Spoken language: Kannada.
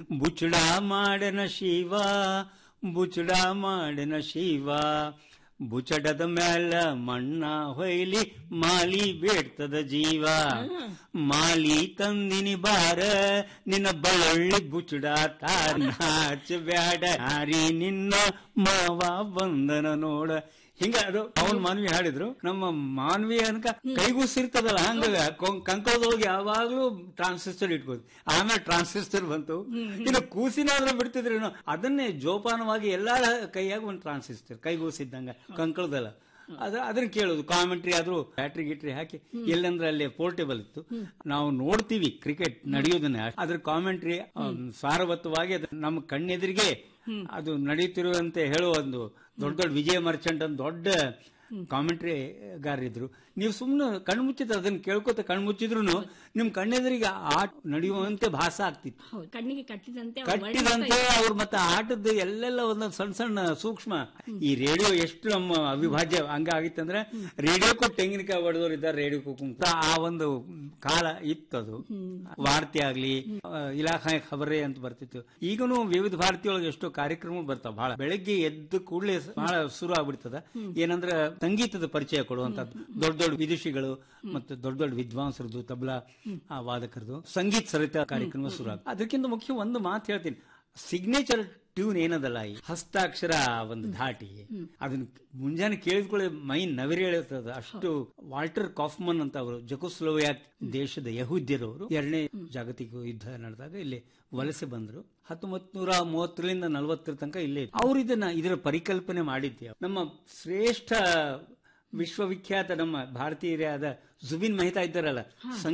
ಬುಚಡ ಮಾಡನ ಶಿವ ಬುಚಡ ಮಾಡನ ಶಿವ ಬುಚಡದ ಮ್ಯಾಲ ಮಣ್ಣ ಹೊಯ್ಲಿ ಮಾಲಿ ಬೇಡ್ತದ ಜೀವ ಮಾಲಿ ತಂದಿನಿ ಬಾರ ನಿನ್ನ ಬಳ್ಳಿ ಬುಚಡ ತಾರ ನಾಚ ಬ್ಯಾಡ ಹಾರಿ ನಿನ್ನ ಮಾವ ಬಂದನ ನೋಡ ಹಿಂಗ ಅದು ಅವನ್ ಮಾನವಿ ಹಾಡಿದ್ರು ನಮ್ಮ ಮಾನವಿ ಅನ್ಕ ಕೈಗೂಸಿರ್ತದಲ್ಲ ಹಂಗ ಕಂಕಳದೊಳಗೆ ಯಾವಾಗ್ಲೂ ಟ್ರಾನ್ಸಿಸ್ಟರ್ ಇಟ್ಬೋದು ಆಮೇಲೆ ಟ್ರಾನ್ಸಿಸ್ಟರ್ ಬಂತು ಇನ್ನು ಕೂಸಿನಾದ್ರೂ ಬಿಡ್ತಿದ್ರಿ ಅದನ್ನೇ ಜೋಪಾನವಾಗಿ ಎಲ್ಲಾರ ಕೈಯಾಗ ಒಂದು ಟ್ರಾನ್ಸಿಸ್ಟರ್ ಕೈಗೂಸಿದ್ದಂಗ ಕಂಕಳದಲ್ಲ ಅದ ಅದನ್ನ ಕೇಳೋದು ಕಾಮೆಂಟ್ರಿ ಆದ್ರೂ ಬ್ಯಾಟ್ರಿ ಗಿಟ್ರಿ ಹಾಕಿ ಎಲ್ಲಂದ್ರೆ ಅಲ್ಲಿ ಪೋರ್ಟೇಬಲ್ ಇತ್ತು ನಾವು ನೋಡ್ತೀವಿ ಕ್ರಿಕೆಟ್ ನಡೆಯೋದನ್ನ ಅದ್ರ ಕಾಮೆಂಟ್ರಿ ಸಾರವತ್ತವಾಗಿ ಅದು ನಮ್ಮ ಕಣ್ಣೆದುರಿಗೆ ಅದು ನಡೆಯುತ್ತಿರುವಂತೆ ಹೇಳುವ ಒಂದು ದೊಡ್ಡ ದೊಡ್ಡ ವಿಜಯ ಮರ್ಚೆಂಟ್ ಅಂತ ದೊಡ್ಡ ಕಾಮೆಂಟ್ರಿಗಾರರಿದ್ರು ನೀವು ಸುಮ್ಮನೆ ಕಣ್ಮುಚ್ಚಿದ ಅದನ್ನ ಕೇಳ್ಕೊತ ಕಣ್ಮುಚ್ಚಿದ್ರು ನಿಮ್ ಕಣ್ಣೆದುರಿಗೆ ಆಟ ನಡೆಯುವಂತೆ ಭಾಸ ಆಗ್ತಿತ್ತು ಹೌದು ಕಣ್ಣಿಗೆ ಕಟ್ಟಿದಂತೆ ಅವ್ರು ಕಟ್ಟಿದಂತೆ ಅವ್ರು ಮತ್ತೆ ಆಟದ ಎಲ್ಲೆಲ್ಲ ಒಂದೊಂದು ಸಣ್ಣ ಸಣ್ಣ ಸೂಕ್ಷ್ಮ ಈ ರೇಡಿಯೋ ಎಷ್ಟು ನಮ್ಮ ಅವಿಭಾಜ್ಯ ಹಂಗ ಆಗಿತ್ತಂದ್ರೆ ರೇಡಿಯೋಕ್ಕೂ ತೆಂಗಿನಕಾಯಿ ಹೊಡೆದವ್ರು ಇದ್ದಾರೆ ರೇಡಿಯೋಕ್ಕೂ ಕುಂತ ಆ ಒಂದು ಕಾಲ ಇತ್ತದು ವಾರ್ತೆ ಆಗ್ಲಿ ಆ, ಇಲಾಖೆ ಖಬರೇ ಅಂತ ಬರ್ತಿತ್ತು ಈಗನು ವಿವಿಧ ಭಾರತಿಯೊಳಗೆ ಎಷ್ಟೋ ಕಾರ್ಯಕ್ರಮ ಬರ್ತಾವ ಬಹಳ ಬೆಳಗ್ಗೆ ಎದ್ದು ಕೂಡಲೇ ಬಹಳ ಶುರು ಆಗ್ಬಿಡ್ತದ ಏನಂದ್ರ ಸಂಗೀತದ ಪರಿಚಯ ಕೊಡುವಂತದ್ದು ದೊಡ್ಡ ದೊಡ್ಡ ವಿದುಷಿಗಳು ಮತ್ತು ದೊಡ್ಡ ದೊಡ್ಡ ವಿದ್ವಾಂಸರದು ತಬಲಾ ಆ, ವಾದಕರದು ಸಂಗೀತ ಸರಿತ ಕಾರ್ಯಕ್ರಮ ಶುರು ಆಗ ಅದಕ್ಕಿಂತ ಮುಖ್ಯ ಒಂದು ಮಾತು ಹೇಳ್ತೀನಿ ಸಿಗ್ನೇಚರ್ ಟ್ಯೂನ್ ಏನದಲ್ಲ ಈ ಹಸ್ತಾಕ್ಷರ ಒಂದು ಧಾಟಿ ಅದನ್ನ ಮುಂಜಾನೆ ಕೇಳಿದ್ಕೊಳ್ಳಿ ಮೈ ನವಿರಿ ಹೇಳುತ್ತದೆ ಅಷ್ಟು ವಾಲ್ಟರ್ ಕಾಫ್ಮನ್ ಅಂತ ಅವರು ಜಕೋಸ್ಲೋವ್ಯಾಕ್ ದೇಶದ ಯಹೂದ್ಯರವರು ಎರಡನೇ ಜಾಗತಿಕ ಯುದ್ಧ ನಡೆದಾಗ ಇಲ್ಲಿ ವಲಸೆ ಬಂದ್ರು ಹತ್ತೊಂಬತ್ ನೂರ ಮೂವತ್ತರಿಂದ ನಲವತ್ತರ ತನಕ ಇಲ್ಲೇ ಅವ್ರು ಇದನ್ನ ಇದರ ಪರಿಕಲ್ಪನೆ ಮಾಡಿದ್ದೆ ನಮ್ಮ ಶ್ರೇಷ್ಠ ವಿಶ್ವವಿಖ್ಯಾತ ನಮ್ಮ ಭಾರತೀಯರೇ ಆದ ಜುಬಿನ್ ಮೆಹ್ತಾ ಇದ್ದಾರಲ್ಲ